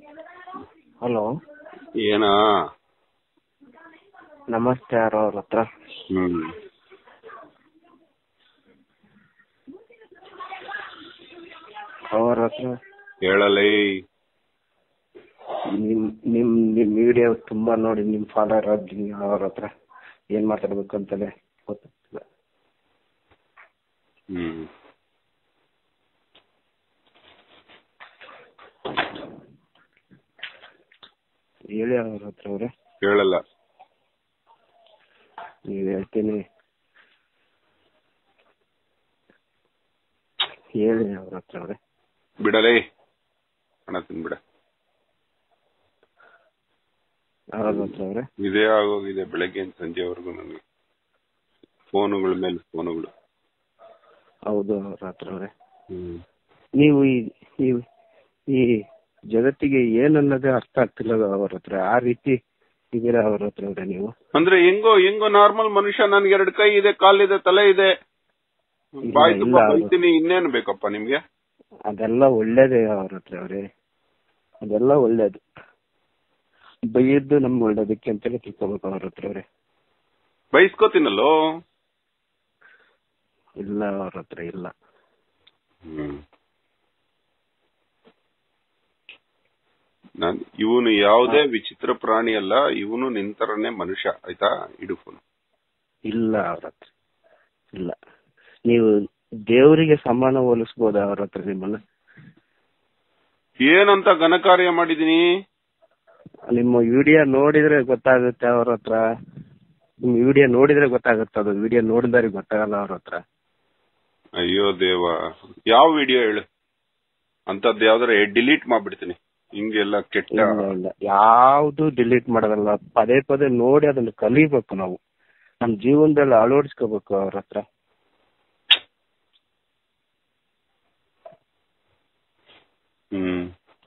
Hello ಏನಾ ನಮಸ್ತೆ ಯಾರು ಅವ್ರ ಹತ್ರ ಹ್ಮ್ ಅವ್ರ ಹತ್ರ ಹೇಳಲೇ ನಿಮ್ ನಿಮ್ ನಿಮ್ ವಿಡಿಯೋ ತುಂಬಾ ನೋಡಿ ನಿಮ್ ಫಾಲೋವರ್ ಅವ್ರ ಹತ್ರ ಏನ್ ಮಾತಾಡ್ಬೇಕು ಅಂತಲೇ ಗೊತ್ತಾಗ್ತಿಲ್ಲ ಹ್ಮ್ ಹೇಳಿ ಅವ್ರ ಹತ್ರ ಅವ್ರೆ ಹೇಳಲ್ಲ ನೀವ್ ಹೇಳ್ತೀನಿ ಹೇಳಿ ಅವ್ರ ಹತ್ರ ಅವ್ರೆ ಬಿಡಲೇ ಹಣ ತಿನ್ಬಿಡ ಅವ್ರ ಹತ್ರ ಅವ್ರೆ ಇದೇ ಆಗೋಗಿದೆ ಬೆಳಗ್ಗೆ ಸಂಜೆವರೆಗೂ ನನಗೆ ಫೋನುಗಳ ಮೇಲೆ ಫೋನುಗಳು ಹೌದು ಅವ್ರ ಹತ್ರ ಅವ್ರೆ ಹ್ಮ್ ನೀವು ಈ ನೀವು ಈ ಜಗತ್ತಿಗೆ ಏನನ್ನೋದೇ ಅರ್ಥ ಆಗ್ತಿಲ್ಲ ಅವ್ರ ಹತ್ರ ಆ ರೀತಿ ಇದೀರಾ ಅವ್ರ ಹತ್ರ ಅವ್ರೆ ನೀವು ಅಂದ್ರೆ ಹೆಂಗೋ ಹೆಂಗೋ ನಾರ್ಮಲ್ ಮನುಷ್ಯ ನನ್ಗೆ ಎರಡು ಕೈ ಇದೆ ಕಾಲಿದೆ ತಲೆ ಇದೆ ಇಲ್ಲ, ಬಾಯಿ ತುಂಬಾ ಇಲ್ಲ, ಅದು- ಬೈತೀನಿ ಇನ್ನೇನು ಬೇಕಪ್ಪ ನಿಮ್ಗೆ ಅದೆಲ್ಲ ಒಳ್ಳೇದೇ ಅವ್ರ ಹತ್ರ ಅವ್ರೆ ಅದೆಲ್ಲ ಒಳ್ಳೇದು ಬೈಯದ್ದು ನಮ್ಗೆ ಒಳ್ಳೇದಕ್ಕೆ ಅಂತಲೇ ತಿಳ್ಕೊಬೇಕು ಅವ್ರ ಹತ್ರ ಅವ್ರೆ ಬೈಸ್ಕೋತೀನಲ್ಲೋ ಇಲ್ಲ ಅವ್ರ ಹತ್ರ ಇಲ್ಲ ಹ್ಮ್ ನಾನ್ ಇವನು ಯಾವುದೇ ವಿಚಿತ್ರ ಪ್ರಾಣಿ ಅಲ್ಲ ಇವನು ನಿಂತರನೇ ಮನುಷ್ಯ ಆಯ್ತಾ ಇಡು ಫೋನ್ ಇಲ್ಲ ಅವ್ರ ಹತ್ರ ಇಲ್ಲ ನೀವು ದೇವರಿಗೆ ಸಮಾನ ಹೋಲಿಸ್ಬೋದ ಅವ್ರ ಹತ್ರ ನಿಮ್ಮನ್ನ ಏನಂತ ಘನಕಾರ್ಯ ಮಾಡಿದೀನಿ ನಿಮ್ಮ ವಿಡಿಯೋ ನೋಡಿದ್ರೆ ಗೊತ್ತಾಗುತ್ತೆ ಅವ್ರ ಹತ್ರ ನಿಮ್ ವಿಡಿಯೋ ನೋಡಿದ್ರೆ ಗೊತ್ತಾಗುತ್ತೆ ಅದು ವಿಡಿಯೋ ನೋಡಿದ್ರೆ ಗೊತ್ತಾಗಲ್ಲ ಅವ್ರ ಹತ್ರ ಅಯ್ಯೋ ದೇವ ಯಾವ ವಿಡಿಯೋ ಹೇಳು ಅಂತದ್ ಯಾವ್ದಾರ ಡಿಲೀಟ್ ಮಾಡ್ಬಿಡ್ತೀನಿ ಹಿಂಗೆಲ್ಲ ಕೆಟ್ಟ ಇಲ್ಲ ಇಲ್ಲ ಯಾವ್ದು ಡಿಲೀಟ್ ಮಾಡೋದಲ್ಲ ಪದೇ ಪದೇ ನೋಡಿ ಅದನ್ನ ಕಲಿಬೇಕು ನಾವು ನಮ್ ಜೀವನದಲ್ಲಿ ಅಳವಡಿಸ್ಕೋಬೇಕು ಅವ್ರ ಹತ್ರ ಹ್ಮ್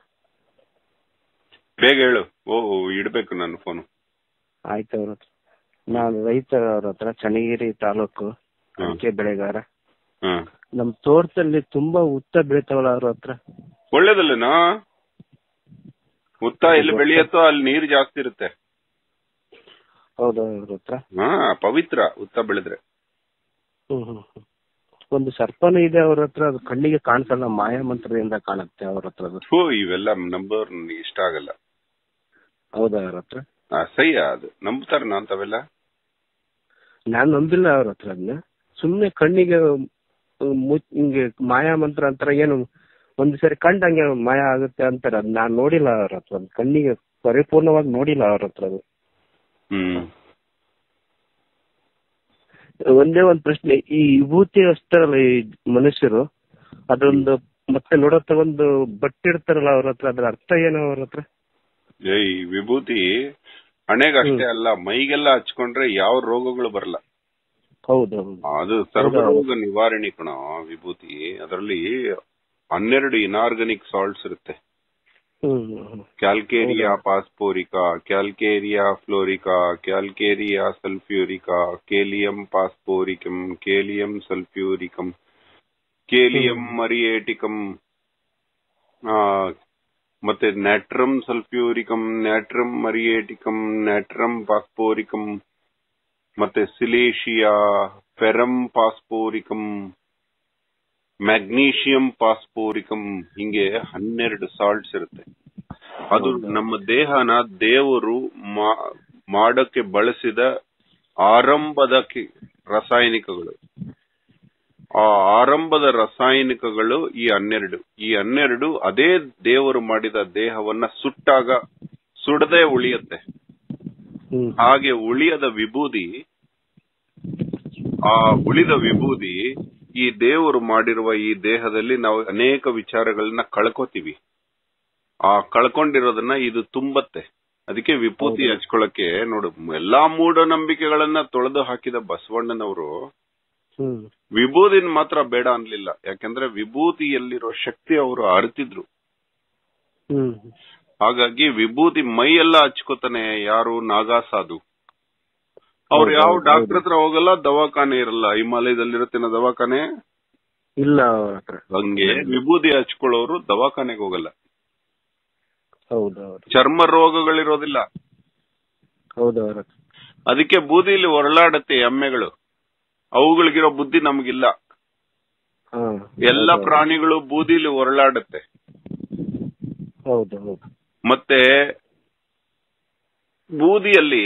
ಬೇಗ ಹೇಳು ಓ ಇಡ್ಬೇಕು ನನ್ನ ಫೋನು ಆಯ್ತು ಅವ್ರ ಹತ್ರ ನಾನು ರೈತ ಅವ್ರ ಹತ್ರ ಚನ್ನಗಿರಿ ತಾಲೂಕು ಅಡಿಕೆ ಬೆಳೆಗಾರ ಹ್ಮ್ ನಮ್ ತೋಟದಲ್ಲಿ ತುಂಬಾ ಉತ್ತ ಬೆಳಿತಾವಲ್ಲ ಅವ್ರ ಹತ್ರ ಒಳ್ಳೇದಲ್ಲೇನಾ ಉತ್ತ ಎಲ್ಲಿ ಬೆಳೆಯತ್ತೋ ಅಲ್ಲಿ ನೀರು ಜಾಸ್ತಿ ಇರುತ್ತೆ ಹೌದು ಅವ್ರ ಹತ್ರ ಹಾ ಪವಿತ್ರ ಉತ್ತ ಬೆಳೆದ್ರೆ ಹ್ಮ್ ಹ್ಮ್ ಹ್ಮ್. ಒಂದು ಸರ್ಪನೂ ಇದೆ ಅವ್ರ ಹತ್ರ ಅದು ಕಣ್ಣಿಗೆ ಕಾಣಿಸಲ್ಲ ಮಾಯ ಮಂತ್ರದಿಂದ ಕಾಣುತ್ತೆ ಅವ್ರ ಹತ್ರ ಅದು ಥೂ ಇವೆಲ್ಲ ನಂಬೋರ್ ನನಗೆ ಇಷ್ಟ ಆಗಲ್ಲ ಹೌದಾ ಅವ್ರ ಹತ್ರ ಅಸಹ್ಯ ಅದು ನಂಬ್ತಾರ ಅಂತವೆಲ್ಲ ನಾನ್ ನಂಬಿಲ್ಲ ಅವ್ರ ಹತ್ರ ಅದನ್ನ ಸುಮ್ನೆ ಕಣ್ಣಿಗೆ ಅಹ್, ಮುಚ್- ಹಿಂಗೆ ಮಾಯಾ ಮಂತ್ರ ಅಂತಾರ ಏನು ಒಂದ್ ಸರಿ ಕಂಡ್ ಹಂಗೆ ಮಾಯ ಆಗುತ್ತೆ ಅಂತಾರ ಅದ್ ನಾನ್ ನೋಡಿಲ್ಲ ಅವ್ರ ಹತ್ರ ಅದ್ ಕಣ್ಣಿಗೆ ಪರಿಪೂರ್ಣವಾಗಿ ನೋಡಿಲ್ಲ ಅವ್ರ ಹತ್ರ ಅದು ಹ್ಮ್ ಒಂದೇ ಒಂದ್ ಪ್ರಶ್ನೆ ಈ ವಿಭೂತಿ ಅಷ್ಟರಲ್ಲ ಈ ಮನುಷ್ಯರು ಅದೊಂದು ಮತ್ತೆ ನೋಡತ್ತ ಒಂದು ಬಟ್ಟೆ ಇಡ್ತಾರಲ್ಲ ಅವ್ರ ಹತ್ರ ಅದ್ರ ಅರ್ಥ ಏನು ಅವ್ರ ಹತ್ರ ಏಯ್ ವಿಭೂತಿ ಹಣೆಗಷ್ಟೇ ಅಲ್ಲ ಮೈಗೆಲ್ಲ ಹಚ್ಕೊಂಡ್ರೆ ಯಾವ ರೋಗಗಳು ಬರಲ್ಲ ಹೌದು ಹೌದು ಅದು ಸರ್ವರೋಗ ನಿವಾರಣೆ ಕಣ ವಿಭೂತಿ ಅದರಲ್ಲಿ ಹನ್ನೆರಡು ಇನಾರ್ಗಾನಿಕ್ ಸಾಲ್ಟ್ಸ್ ಇರುತ್ತೆ ಹ್ಮ್ ಹ್ಮ್ ಕ್ಯಾಲ್ಕೇರಿಯಾ ಪಾಸ್ಪೋರಿಕಾ ಕ್ಯಾಲ್ಕೇರಿಯಾ ಫ್ಲೋರಿಕಾ ಕ್ಯಾಲ್ಕೇರಿಯಾ ಸಲ್ಫ್ಯೂರಿಕಾ ಕೇಲಿಯಂ ಪಾಸ್ಪೋರಿಕಂ ಕೇಲಿಯಂ ಸಲ್ಫ್ಯೂರಿಕಂ ಕೇಲಿಯಂ ಮರಿಯೇಟಿಕಂ ಆ, ಮತ್ತೆ ನ್ಯಾಟ್ರಮ್ ಸಲ್ಫ್ಯೂರಿಕಂ ನ್ಯಾಟ್ರಮ್ ಮರಿಯೇಟಿಕಂ ನ್ಯಾಟ್ರಮ್ ಪಾಸ್ಪೋರಿಕಂ ಮತ್ತೆ ಸಿಲೇಶಿಯಾ ಫೆರಮ್ ಪಾಸ್ಪೋರಿಕಂ ಮ್ಯಾಗ್ನೀಷಿಯಂ ಪಾಸ್ಪೋರಿಕಂ ಹಿಂಗೆ ಹನ್ನೆರಡು ಸಾಲ್ಟ್ಸ್ ಇರುತ್ತೆ ಅದು ನಮ್ಮ ದೇಹನ ದೇವರು ಮಾ- ಮಾಡಕ್ಕೆ ಬಳಸಿದ ಆರಂಭದ ಕಿ- ರಾಸಾಯನಿಕಗಳು ಆ ಆರಂಭದ ರಾಸಾಯನಿಕಗಳು ಈ ಹನ್ನೆರಡು ಈ ಹನ್ನೆರಡು ಅದೇ ದೇವರು ಮಾಡಿದ ದೇಹವನ್ನ ಸುಟ್ಟಾಗ ಸುಡದೆ ಉಳಿಯುತ್ತೆ ಹ್ಮ್ ಹಾಗೆ ಉಳಿಯದ ವಿಭೂದಿ ಆ ಉಳಿದ ವಿಭೂದಿ ಈ ದೇವರು ಮಾಡಿರುವ ಈ ದೇಹದಲ್ಲಿ ನಾವು ಅನೇಕ ವಿಚಾರಗಳನ್ನ ಕಳ್ಕೊತೀವಿ ಆ ಕಳ್ಕೊಂಡಿರೋದನ್ನ ಇದು ತುಂಬತ್ತೆ ಅದಕ್ಕೆ ವಿಭೂತಿ ಹಚ್ಕೊಳಕ್ಕೆ ನೋಡು ಎಲ್ಲಾ ಮೂಢನಂಬಿಕೆಗಳನ್ನ ತೊಳೆದು ಹಾಕಿದ ಬಸವಣ್ಣನವರು ಹ್ಮ್ ವಿಭೂತಿನ ಮಾತ್ರ ಬೇಡ ಅನ್ಲಿಲ್ಲ ಯಾಕಂದ್ರೆ ವಿಭೂತಿಯಲ್ಲಿರೋ ಶಕ್ತಿ ಅವರು ಅರಿತಿದ್ರು ಹ್ಮ್ ಹಾಗಾಗಿ ವಿಭೂತಿ ಮೈ ಎಲ್ಲ ಹಚ್ಕೋತಾನೆ ಯಾರು ನಾಗಾಸಾಧು ಅವ್ರು ಯಾವ ಡಾಕ್ಟರ್ ಹತ್ರ ಹೋಗಲ್ಲ ದವಾಖಾನೆ ಇರಲ್ಲ ಹಿಮಾಲಯದಲ್ಲಿರುತ್ತೇನ ದವಾಖಾನೆ ಇಲ್ಲ ಅವ್ರ ಹತ್ರ ಹಂಗೆ ವಿಭೂತಿ ಹಚ್ಕೊಳ್ಳೋರು ದವಾಖಾನೆಗೆ ಹೋಗಲ್ಲ ಹೌದು ಹೌದು ಚರ್ಮ ರೋಗಗಳಿರೋದಿಲ್ಲ ಹೌದು ಅವ್ರ ಹತ್ರ ಅದಕ್ಕೆ ಬೂದಿಲಿ ಹೊರಳಾಡತ್ತೆ ಎಮ್ಮೆಗಳು ಅವುಗಳಿಗಿರೋ ಬುದ್ಧಿ ನಮಗಿಲ್ಲ ಹಾ ಎಲ್ಲ ಪ್ರಾಣಿಗಳು ಬೂದಿಲಿ ಹೊರಳಾಡತ್ತೆ ಹೌದು ಹೌದು ಮತ್ತೆ ಬೂದಿಯಲ್ಲಿ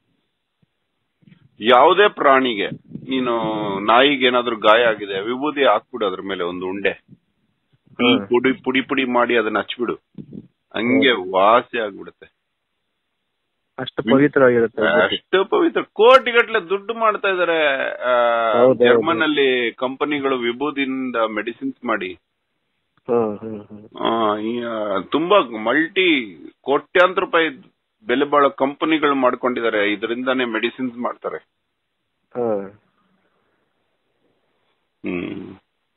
ಯಾವುದೇ ಪ್ರಾಣಿಗೆ ನೀನು ನಾಯಿಗೆ ಏನಾದ್ರೂ ಗಾಯ ಆಗಿದೆ ವಿಭೂದಿ ಹಾಕ್ಬಿಡು ಅದ್ರ ಮೇಲೆ ಒಂದು ಉಂಡೆ ಹ್ಮ್. ಪುಡಿ ಪುಡಿ ಪುಡಿ ಮಾಡಿ ಅದನ್ನ ಹಚ್ಬಿಡು ಹಂಗೆ ವಾಸಿ ಆಗ್ಬಿಡುತ್ತೆ ಅಷ್ಟು ಪವಿತ್ರವಾಗಿರುತ್ತೆ ಬುದ್ಧಿ. ಅಷ್ಟು ಪವಿತ್ರ ಕೋಟಿಗಟ್ಲೆ ದುಡ್ಡು ಮಾಡ್ತಾ ಇದಾರೆ ಹೌದು, ಹೌದು. ಜರ್ಮನ್ ಅಲ್ಲಿ ಕಂಪನಿಗಳು ವಿಭೂದಿಯಿಂದ ಮೆಡಿಸಿನ್ಸ್ ಮಾಡಿ ಹ್ಮ್ ಹ್ಮ್ ಹ್ಮ್ ಆ, ಈ, ಆ, ತುಂಬಾ ಮಲ್ಟಿ ಕೋಟ್ಯಾಂತರ ರೂಪಾಯಿ ಬೆಲೆ ಬಾಳೋ ಕಂಪನಿಗಳು ಮಾಡ್ಕೊಂಡಿದ್ದಾರೆ ಇದರಿಂದಾನೇ ಮೆಡಿಸಿನ್ಸ್ ಮಾಡ್ತಾರೆ ಹಾ ಹ್ಮ್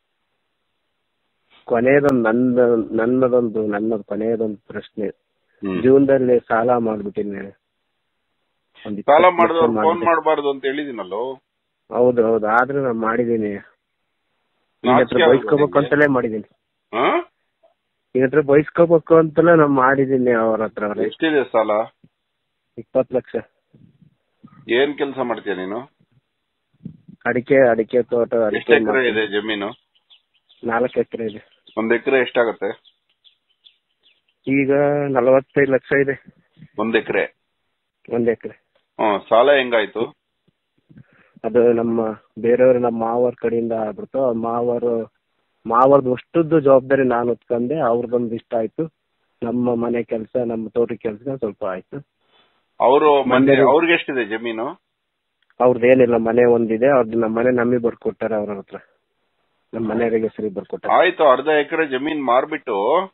ಕೊನೆಯದೊಂದು ನನ್ನ ನನ್ನದೊಂದು ನನ್ನದು ಕೊನೆಯದೊಂದು ಪ್ರಶ್ನೆ ಹ್ಮ್. ಜೀವನದಲ್ಲಿ ಸಾಲ ಮಾಡ್ಬಿಟ್ಟಿನಿ ಒಂದ್ ಸಾಲ ಇಪ್ಪತ್ತು ಮಾಡಿದವ್ರು ಲಕ್ಷ ಫೋನ್ ಮಾಡಿದೆ. ಮಾಡಬಾರ್ದು ಅಂತ ಹೇಳಿದಿನಲ್ಲೋ ಹೌದು ಹೌದು ಆದ್ರೆ ನಾನು ಮಾಡಿದೀನಿ ಈಗ ಹತ್ರ ನಾಚಿಕೆ ಆಗಲ್ವಾ ಬಯಸ್ಕೋಬೇಕು ನಿಂಗೆ? ಅಂತಲೇ ಮಾಡಿದೀನಿ ಹಾ? ಈಗ ಹತ್ರ ಬಯಸ್ಕೋಬೇಕು ಅಂತಲೇ ನಾನು ಮಾಡಿದೀನಿ ಅವ್ರ ಹತ್ರ ಅವ್ರೆ. ಎಷ್ಟಿದೆ ಸಾಲ ಇಪ್ಪತ್ತು ಲಕ್ಷ ಏನ್ ಕೆಲಸ ಮಾಡ್ತೀಯ ನೀನು ಅಡಿಕೆ ಅಡಿಕೆ ತೋಟ ಎಷ್ಟು ಅಡಿಕೆ ಎಕರೆ ಇದೆ ಜಮೀನು ನಾಲ್ಕು ಎಕರೆ ಇದೆ ಒಂದ್ ಎಕರೆ ಎಷ್ಟಾಗತ್ತೆ ಈಗ ನಲವತ್ತೈದು ಲಕ್ಷ ಇದೆ ಒಂದ್ ಎಕರೆ ಒಂದ್ ಎಕರೆ ಹ್ಮ್ ಸಾಲ ಹೆಂಗಾಯ್ತು ಅದು ನಮ್ಮ ಬೇರೆಯವರು ನಮ್ಮ ಮಾವರ ಕಡೆಯಿಂದ ಆಗ್ಬಿಡ್ತು ಅವ್ರ ಮಾವರು ಮಾವರ್ದು ಅಷ್ಟದ್ದು ಜವಾಬ್ದಾರಿ ನಾನು ಹೊತ್ಕೊಂಡೆ ಅವ್ರದೊಂದು ಇಷ್ಟ ಆಯ್ತು ನಮ್ಮ ಮನೆ ಕೆಲಸ ನಮ್ಮ ತೋಟದ ಕೆಲಸ ಸ್ವಲ್ಪ ಆಯ್ತು ಅವರು ಮನೆ ಮಂಡ್ಯದಲ್ಲಿ- ಅವ್ರಿಗೆ ಎಷ್ಟಿದೆ ಜಮೀನು ಅವ್ರದ್ದು ಏನಿಲ್ಲ ಮನೆ ಒಂದಿದೆ ಅವ್ರದ್ದು ನಮ್ಮ ಮನೆ ನಮಗೆ ಬರ್ಕೊಟ್ಟಾರೆ ಅವ್ರ ಹತ್ರ ನಮ್ಮ ಮನೆಯವರಿಗೆ ಹೆಸರಿಗೆ ಬರ್ಕೊಟ್ಟಾರೆ ಆಯ್ತು ಅರ್ಧ ಎಕರೆ ಜಮೀನ್ ಮಾರ್ಬಿಟ್ಟು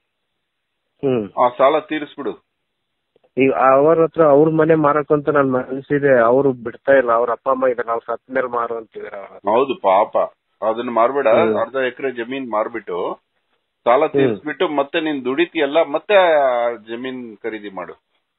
ಹ್ಮ್ ಆ ಸಾಲ ತೀರಿಸ್ಬಿಡು ಈಗ ಅವ್ರ ಹತ್ರ ಅವ್ರ ಮನೆ ಮಾರಕ್ಕಂತ ನನ್ ಮನಸ್ಸಿದೆ ಅವರು ಬಿಡ್ತಾ ಇಲ್ಲ ಅವ್ರ ಅಪ್ಪ ಅಮ್ಮ ಇದಾರೆ ನಾವು ಸತ್ ಮೇಲೆ ಮಾರು ಅಂತಿದಾರೆ ಅವ್ರ ಹತ್ರ. ಹೌದು ಪಾಪ ಅದನ್ನ ಮಾರ್ಬೇಡ ಹ್ಮ್. ಅರ್ಧ ಎಕರೆ ಜಮೀನ್ ಮಾರ್ಬಿಟ್ಟು ಸಾಲ ತೀರಿಸ್ಬಿಟ್ಟು ಮತ್ತೆ ನೀನ್ ದುಡಿತೀಯಲ್ಲ ಮತ್ತೆ ಆ ಜಮೀನ್ ಖರೀದಿ ಮಾಡು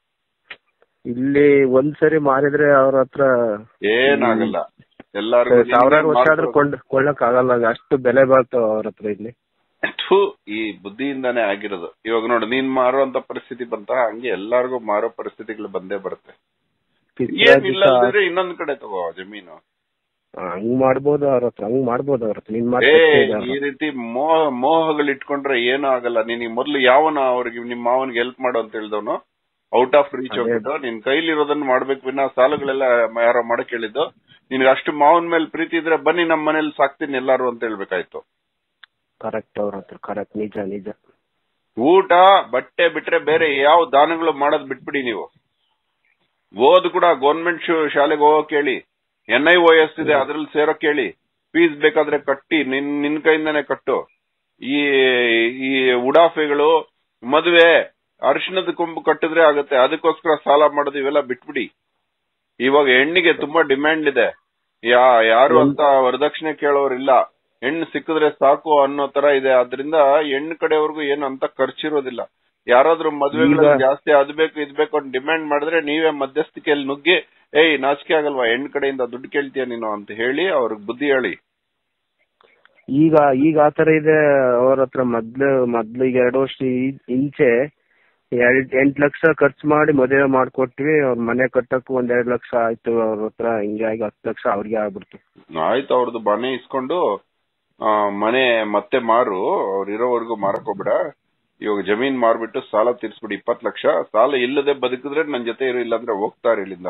ಇಲ್ಲಿ ಒಂದ್ಸರಿ ಮಾರಿದ್ರೆ ಅವ್ರ ಹತ್ರ ಏನಾಗಲ್ಲ ಎಲ್ಲಾರ್ಗು ಸಾವಿರಾರು ನಿನ್ಗೆ ವರ್ಷ ಆದ್ರೂ ಮಾರ್ಬೋದು. ಕೊಂಡ್ ಕೊಳ್ಳಕ್ ಆಗಲ್ಲ ಅಷ್ಟು ಬೆಲೆ ಬಾಳ್ತಾವ ಅವ್ರ ಹತ್ರ ಇಲ್ಲಿ ಥು, ಈ ಬುದ್ಧಿಯಿಂದಾನೇ ಆಗಿರೋದು ಇವಾಗ ನೋಡು ನೀನ್ ಮಾರುವಂತ ಪರಿಸ್ಥಿತಿ ಬಂತ ಹಂಗೆ ಎಲ್ಲಾರ್ಗು ಮಾರೋ ಪರಿಸ್ಥಿತಿಗಳು ಬಂದೇ ಬರುತ್ತೆ ಏನಿಲ್ಲ ಪಿತ್ರಾಜಿತ ಅಂದ್ರೆ ಇನ್ನೊಂದ್ ಕಡೆ ತಗೋ ಜಮೀನು ಹಂಗ್ ಮಾಡ್ಬೋದು ಅವ್ರ ಹತ್ರ ಹಂಗ್ ಮಾಡ್ಬೋದು ಅವ್ರ ಹತ್ರ ನಿನ್ ಮಾತು ಏ ಸತ್ಯ ಇದೆ ಅವ್ರ ಈ ಹತ್ರ. ರೀತಿ ಮೋಹ ಮೋಹಗಳು ಇಟ್ಕೊಂಡ್ರೆ ಏನೂ ಆಗಲ್ಲ ನಿನಗೆ ಮೊದ್ಲು ಯಾವನ ಅವ್ರಿಗೆ ನಿಮ್ ಮಾವನ್ಗೆ ಹೆಲ್ಪ್ ಮಾಡು ಅಂತ ಹೇಳ್ದವನು ಔಟ್ ಆಫ್ ರೀಚ್ ಅದೇ. ಹೋಗ್ಬಿಟ್ಟು ನಿನ್ ಕೈಲಿರೋದನ್ನ ಮಾಡ್ಬೇಕು ವಿನ ಸಾಲಗಳೆಲ್ಲ ಯಾರೋ ಮಾಡಕ್ ಹೇಳಿದ್ದು ನಿನ್ಗೆ ಅಷ್ಟು ಮಾವನ್ ಮೇಲೆ ಪ್ರೀತಿ ಇದ್ರೆ ಬನ್ನಿ ನಮ್ ಮನೇಲಿ ಸಾಕ್ತೀನಿ ಎಲ್ಲಾರು ಅಂತ ಹೇಳ್ಬೇಕಾಯ್ತು ಕರೆಕ್ಟ್ ಅವ್ರ ಹತ್ರ ಕರೆಕ್ಟ್ ನಿಜ ನಿಜ ಊಟ ಬಟ್ಟೆ ಬಿಟ್ರೆ ಬೇರೆ ಯಾವ ದಾನಗಳು ಮಾಡೋದ್ ಬಿಟ್ಬಿಡಿ ನೀವು ಓದ್ ಕೂಡ ಗೌರ್ಮೆಂಟ್ ಶಾಲೆಗೆ ಹೋಗೋ ಕೇಳಿ ಎನ್ ಐ ಓ ಎಸ್ ಇದೆ ಅದ್ರಲ್ಲಿ ಸೇರೋ ಕೇಳಿ ಫೀಸ್ ಬೇಕಾದ್ರೆ ಕಟ್ಟಿ ನಿನ್ ನಿನ್ ಕೈಯಿಂದಾನೆ ಕಟ್ಟು ಈ ಈ ಉಡಾಫೆಗಳು ಮದುವೆ ಅರಿಶಿಣದ ಕೊಂಬು ಕಟ್ಟಿದ್ರೆ ಆಗುತ್ತೆ ಅದಕ್ಕೋಸ್ಕರ ಸಾಲ ಮಾಡೋದು ಇವೆಲ್ಲ ಬಿಟ್ಬಿಡಿ ಇವಾಗ ಹೆಣ್ಣಿಗೆ ತುಂಬಾ ಡಿಮ್ಯಾಂಡ್ ಇದೆ ಯಾ ಯಾರು ಅಂತ ವರದಕ್ಷಿಣೆ ಕೇಳೋರಿಲ್ಲ ಹೆಣ್ಣು ಸಿಕ್ಕಿದ್ರೆ ಸಾಕು ಅನ್ನೋ ತರ ಇದೆ ಆದ್ರಿಂದ ಹೆಣ್ಣು ಕಡೆಯವ್ರಿಗೂ ಏನು ಅಂತ ಖರ್ಚಿರೋದಿಲ್ಲ ಯಾರಾದ್ರೂ ಮದ್ವೆಗಳಲ್ಲಿ ಈಗ- ಜಾಸ್ತಿ ಅದ್ ಬೇಕು ಇದ್ ಬೇಕು ಅಂತ ಡಿಮ್ಯಾಂಡ್ ಮಾಡಿದ್ರೆ ನೀವೇ ಮಧ್ಯಸ್ಥಿಕೆಯಲ್ಲಿ ನುಗ್ಗಿ ಏಯ್ ನಾಚಿಕೆ ಆಗಲ್ವಾ ಹೆಣ್ಣು ಕಡೆಯಿಂದ ದುಡ್ಡು ಕೇಳ್ತೀಯ ನೀನು ಅಂತ ಹೇಳಿ ಅವ್ರಿಗೆ ಬುದ್ಧಿ ಹೇಳಿ ಈಗ ಈಗ ಆತರ ಇದೆ ಅವ್ರ ಹತ್ರ ಮೊದ್ಲು ಮೊದ್ಲು ಈಗ ಎರಡು ವರ್ಷ ಈ- ಇಂಚೆ ಎರಡ್ ಎಂಟ್ ಲಕ್ಷ ಖರ್ಚು ಮಾಡಿ ಮದುವೆ ಮಾಡ್ಕೊಟ್ವಿ ಅವ್ರ ಮನೆ ಕಟ್ಟಕ್ಕೂ ಒಂದ್ ಎರಡ್ ಲಕ್ಷ ಆಯ್ತು ಅವ್ರ ಹತ್ರ ಹಿಂಗಾಗಿ ಹತ್ತು ಲಕ್ಷ ಅವ್ರಿಗೆ ಆಗ್ಬಿಡ್ತು ಆಯ್ತು ಅವ್ರದ್ದು ಮನೆ ಇಸ್ಕೊಂಡು ಆ, ಮನೆ ಮತ್ತೆ ಮಾರು ಅವ್ರು ಇರೋವರೆಗೂ ಮಾರಕ್ ಹೋಗ್ಬೇಡ ಇವಾಗ ಜಮೀನ್ ಮಾರ್ಬಿಟ್ಟು ಸಾಲ ತೀರ್ಸ್ಬಿಡಿ ಇಪ್ಪತ್ ಲಕ್ಷ ಸಾಲ ಇಲ್ಲದೆ ಬದುಕಿದ್ರೆ ನನ್ ಜೊತೆ ಇರು ಇಲ್ಲಾಂದ್ರೆ ಹೋಗ್ತಾರೆ ಇಲ್ಲಿಂದ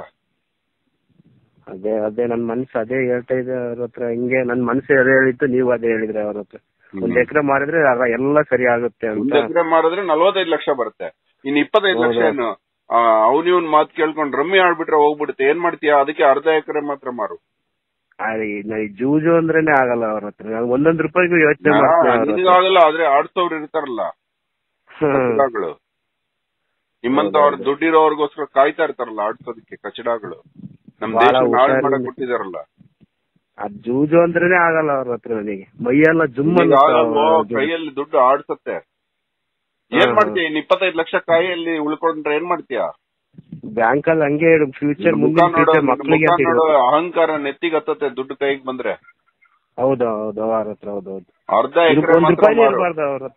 ಅದೇ ಅದೇ ನನ್ ಮನ್ಸು ಅದೇ ಹೇಳ್ತಾ ಇದೆ ಅವ್ರ ಹತ್ರ ಹಿಂಗೆ ನನ್ ಮನ್ಸು ಅದೇ ಹೇಳಿತ್ತು ನೀವು ಅದೇ ಹೇಳಿದ್ರೆ ಅವ್ರ ಹತ್ರ ಒಂದ್ ಎಕರೆ ಮಾರಿದ್ರೆ ಅಲ್ಲ ಎಲ್ಲ ಸರಿ ಆಗುತ್ತೆ ಒಂದ್ ಅಂತ ಎಕರೆ ಮಾರಿದ್ರೆ ನಲ್ವತ್ತೈದು ಲಕ್ಷ ಬರುತ್ತೆ ಇನ್ ಇಪ್ಪತ್ತೈದು ಲಕ್ಷ ಹೌದು. ಏನು ಅವ್ನ ಇವ್ನ್ ಮಾತ್ ಕೇಳ್ಕೊಂಡು ರಮ್ಮಿ ಆಡ್ಬಿಟ್ರೆ ಹೋಗ್ಬಿಡುತ್ತೆ ಏನ್ ಮಾಡ್ತೀಯಾ ಅದಕ್ಕೆ ಅರ್ಧ ಎಕರೆ ಮಾತ್ರ ಮಾರು ಅದೇ ನಾ ಈ ಜೂಜು ಅಂದ್ರೇನೆ ಆಗಲ್ಲ ಅವ್ರ ಹತ್ರ ನಾನ್ ಒಂದೊಂದ್ ರೂಪಾಯಿಗೂ ಯೋಚನೆ ಮಾಡ್ತೀನಿ ಅವ್ರ ಹತ್ರ. ನಿನಗಾಗಲ್ಲ ಆದ್ರೆ ಆಡ್ಸೋರು ಇರ್ತಾರಲ್ಲ ಹ್ಮ್. ಕಚಡಗಳು ನಿಮ್ಮಂತ ಅವ್ರ ದುಡ್ಡಿರೋರ್ಗೋಸ್ಕರ ಕಾಯ್ತಾ ಇರ್ತಾರಲ್ಲ ಆಡ್ಸೋದಕ್ಕೆ ಕಚಡಗಳು ನಮ್ ಬಹಳ ದೇಶ ಹಾಳು ಹುಷಾರಿಂದ- ಮಾಡಕ್ ಕೊಟ್ಟಿದಾರಲ್ಲ ಅದ್ ಜೂಜು ಅಂದ್ರೇನೆ ಆಗಲ್ಲ ಅವ್ರ ಹತ್ರ ನನಗೆ ಮೈಯೆಲ್ಲ ಜುಮ್ ಈಗ ಅನ್ನುತ್ತೆ ಆಗಲ್ವೋ, ಅವ್ರ ಜೊತೆ. ಕೈಯಲ್ಲಿ ದುಡ್ಡು ಆಡ್ಸತ್ತೆ ಏನ್ ಹಾ, ಮಾಡ್ತೀಯ ಇನ್ ಇಪ್ಪತ್ತೈದು ಲಕ್ಷ ಕೈಯಲ್ಲಿ ಉಳ್ಕೊಂಡ್ರೆ ಏನ್ ಮಾಡ್ತೀಯ ಬ್ಯಾಂಕ್ ಅಲ್ಲಿ ಹಂಗೆ ಫ್ಯೂಚರ್ ನಿನ್ ಮುಖ ಮುಂದಿನ ನೋಡೋ ಫ್ಯೂಚರ್ ನಿನ್ ಮಕ್ಳಿಗೆ ಮುಖ ಅಂತ ನೋಡೋ ಇರುತ್ತೆ. ಅಹಂಕಾರ ನೆತ್ತಿಗೆ ಹತ್ತತ್ತೆ ದುಡ್ಡು ಕೈಗೆ ಬಂದ್ರೆ ಹೌದು ಹೌದು ಅವ್ರ ಹತ್ರ ಹೌದು ಹೌದು ಅರ್ಧ ಇದಕ್ಕೆ ಎಕರೆ ಒಂದ್ ಮಾತ್ರ ರೂಪಾಯಿನೇ ಮಾರು. ಇರಬಾರ್ದು ಅವ್ರ ಹತ್ರ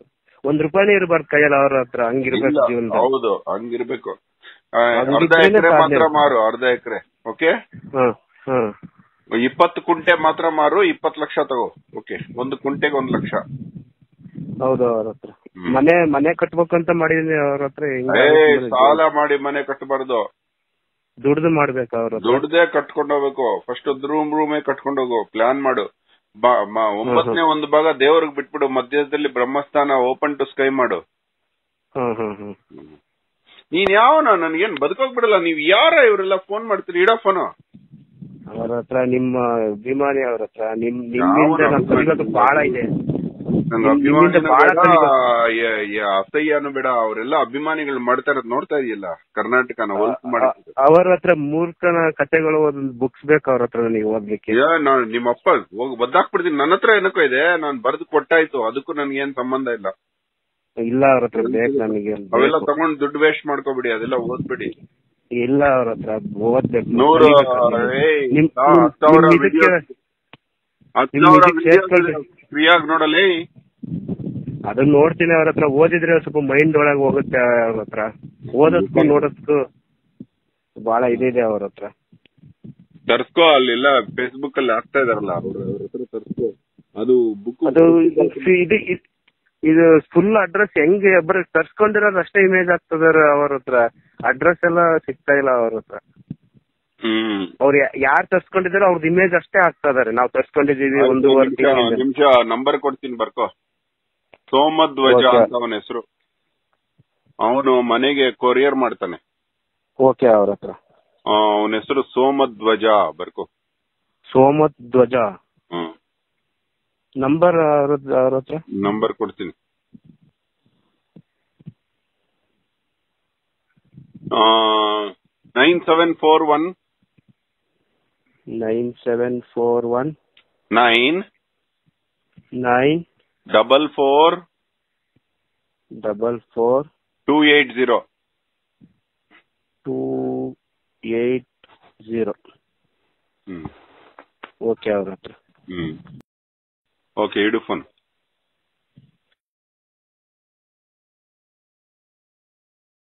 ಒಂದ್ ರೂಪಾಯಿನೇ ಇರಬಾರ್ದು ಕೈಯಲ್ಲಿ ಅವ್ರ ಹತ್ರ ಹಂಗಿರ್ಬೇಕು ಇಲ್ಲ, ಜೀವನದಲ್ಲಿ ಹೌದು ಹಂಗಿರ್ಬೇಕು ಆ, ಅದು ಅರ್ಧ ಬಿಟ್ರೇನೆ ಎಕರೆ ಸಾಧ್ಯ ಮಾತ್ರ ಇಲ್ಲ. ಮಾರು ಅರ್ಧ ಎಕರೆ ಓಕೆ ಹಾ ಹಾ ಇಪ್ಪತ್ತು ಕುಂಟೆ ಮಾತ್ರ ಮಾರು ಇಪ್ಪತ್ತು ಲಕ್ಷ ತಗೋ ಓಕೆ ಒಂದು ಕುಂಟೆಗೆ ಒಂದ್ ಲಕ್ಷ ಹೌದು ಅವ್ರ ಹತ್ರ ಹ್ಮ್. ಮನೆ ಮನೆ ಕಟ್ಬೇಕಂತ ಮಾಡಿದೀನಿ ಅವ್ರ ಹತ್ರ ಹಿಂಗ್ ಏ ಆಗುತ್ತೆ ಜೀವನ. ಸಾಲ ಮಾಡಿ ಮನೆ ಕಟ್ಟಬಾರ್ದು ದುಡ್ದು ಮಾಡ್ಬೇಕು ಅವ್ರ ಹತ್ರ ದುಡ್ದೇ ಕಟ್ಕೊಂಡು ಹೋಗ್ಬೇಕು ಫಸ್ಟ್ ರೂಮ್ ರೂಮೇ ಕಟ್ಕೊಂಡು ಹೋಗು ಪ್ಲಾನ್ ಮಾಡು ಬಾ- ಮ- ಒಂಬತ್ತನೇ ಒಂದು ಭಾಗ ದೇವ್ರಿಗೆ ಬಿಟ್ಬಿಡು ಮಧ್ಯದಲ್ಲಿ ಬ್ರಹ್ಮಸ್ಥಾನ ಓಪನ್ ಟು ಸ್ಕೈ ಮಾಡು ಹ್ಮ್ ಹ್ಮ್ ಹ್ಮ್ ನೀನ್ ಯಾವನ ನನ್ಗೇನ್ ಬದುಕೋಕ್ ಬಿಡಲ್ಲ ನೀವ್ ಯಾರ ಇವರೆಲ್ಲ ಫೋನ್ ಮಾಡ್ತೀರಿ ಇಡೋ ಫೋನ್ ಅವ್ರ ಹತ್ರ ನಿಮ್ಮ ಅಭಿಮಾನಿ ಅವ್ರ ಹತ್ರ ನಿಮ್ ನಿಮ್ಮಿಂದ ಯಾವ ನಾನ್ ಕಲಿಯೋದು ಬಹಳ ಇದೆ ನಂಗೆ ನಿಮ್- ನಿಮ್ಮಿಂದ ಅಭಿಮಾನಿನೂ ಬಹಳ ಬೇಡ ಕಲಿಬೇಕು. ಯ- ಯ- ಅಸಹ್ಯನೂ ಬೇಡ ಅವರೆಲ್ಲ ಅಭಿಮಾನಿಗಳು ಮಾಡ್ತಾ ಇರೋದ್ ನೋಡ್ತಾ ಇದೆಯಲ್ಲ ಕರ್ನಾಟಕನ ಹೊಲ್ಪು ಮಾಡಿ ಅ- ಅವ್ರ ಹತ್ರ ಮೂರ್ಖನ ಕಥೆಗಳು ಒಂದ್ ಬುಕ್ಸ್ ಬೇಕು ಅವ್ರ ಹತ್ರ ನನಗೆ ಓದ್ಲಿಕ್ಕೆ ಏ ನಾನ್ ನಿಮ್ಮ ಅಪ್ಪ ಹೋಗಿ ಬದ್ದಾಕ್ಬಿಡ್ತೀನಿ ನನ್ನ ಹತ್ರ ಏನಕ್ಕೋ ಇದೆ ನಾನ್ ಬರ್ದು ಕೊಟ್ಟಾಯ್ತು ಅದಕ್ಕೂ ನನ್ಗೇನ್ ಸಂಬಂಧ ಇಲ್ಲ ಇಲ್ಲ ಅವ್ರ ಹತ್ರ ಬೇಕು ನನಗೆ ಅವೆಲ್ಲ ಬೇಕು. ತಗೊಂಡ್ ದುಡ್ಡು ವೇಸ್ಟ್ ಮಾಡ್ಕೋಬಿಡಿ ಅದೆಲ್ಲ ಓದ್ಬಿಡಿ ಇಲ್ಲ ಅವ್ರ ಹತ್ರ ಓದ್ಬೇಕು ನೂರು ಕಲಿಬೇಕು ಅದನ್ನ. ಏಯ್, ನಿಮ್- ಆ, ನಿಮ್- ಹತ್ತು ಸಾವಿರ ನಿಮ್ ಇದಕ್ಕೆ- videos- ಹತ್ತು ನಿಮ್ ಸಾವಿರ ಇದಕ್ಕೆ ಸೇರ್ಕೊಳ್ರಿ. ಫ್ರೀಯಾಗಿ ನೋಡಲಿ ಅದನ್ನ ನೋಡ್ತೀನಿ ಅವ್ರ ಹತ್ರ ಓದಿದ್ರೆ ಸ್ವಲ್ಪ ಮೈಂಡ್ ಒಳಗ್ ಹೋಗುತ್ತೆ ಅವ್ರ ಹತ್ರ ಓದೋದ್ಕು ನೋಡೋದ್ಕು ಬಹಳ ಇದಿದೆ ಅವ್ರ ಹತ್ರ ತರ್ಸ್ಕೋ ಅಲ್ಲೆಲ್ಲ ಫೇಸ್ಬುಕ್ ಅಲ್ಲಿ ಹಾಕ್ತಾ ಇದಾರಲ್ಲ ಅವ್ರ ಅವ್ರ ಹತ್ರ ತರ್ಸ್ಕೋ ಅದು ಬುಕ್ ಅದು ಇದು ಇದು ಇದು- ಇದು ಫುಲ್ ಅಡ್ರೆಸ್ ಹೆಂಗೆ ಬರೀ ತರ್ಸ್ಕೊಂಡಿರೋದು ಅಷ್ಟೇ ಇಮೇಜ್ ಆಗ್ತದ ಅವ್ರ ಹತ್ರ ಅಡ್ರೆಸ್ ಎಲ್ಲ ಸಿಗ್ತಾ ಇಲ್ಲ ಅವ್ರ ಹತ್ರ ಹ್ಮ್ ಅವ್ರು ಯಾರು ತರ್ಸ್ಕೊಂಡಿದಾರೋ ಅವ್ರದ್ದು ಇಮೇಜ್ ಅಷ್ಟೇ ಆಗ್ತಾ ಇದಾರೆ ನಾವು ತರ್ಸ್ಕೊಂಡಿದೀವಿ ಒಂದೂವರೆ ತಿಂಗಳಿಂದ ನಿಮಿಷ ನಂಬರ್ ಕೊಡ್ತೀನಿ ಬರ್ಕೋ ಸೋಮಧ್ವಜ Okay. ಅಂತ ಅವನ ಹೆಸರು ಅವನು ಮನೆಗೆ ಕೊರಿಯರ್ ಮಾಡ್ತಾನೆ ಓಕೆ ಅವ್ರ ಹತ್ರ ಅವನ ಹೆಸರು ಸೋಮಧ್ವಜ ಬರ್ಕೋ ಸೋಮತ್ ಧ್ವಜ ಹ್ಮ್ ನಂಬರ್ ಅವ್ರ ಅವ್ರ ಹತ್ರ ನಂಬರ್ ಕೊಡ್ತೀನಿ nine seven four one nine seven four one nine nine double four double four two eight zero two eight zero hmm okay ಅವ್ರ ಹತ್ರ ಹ್ಮ್ ಓಕೆ ಇಡು ಫೋನ್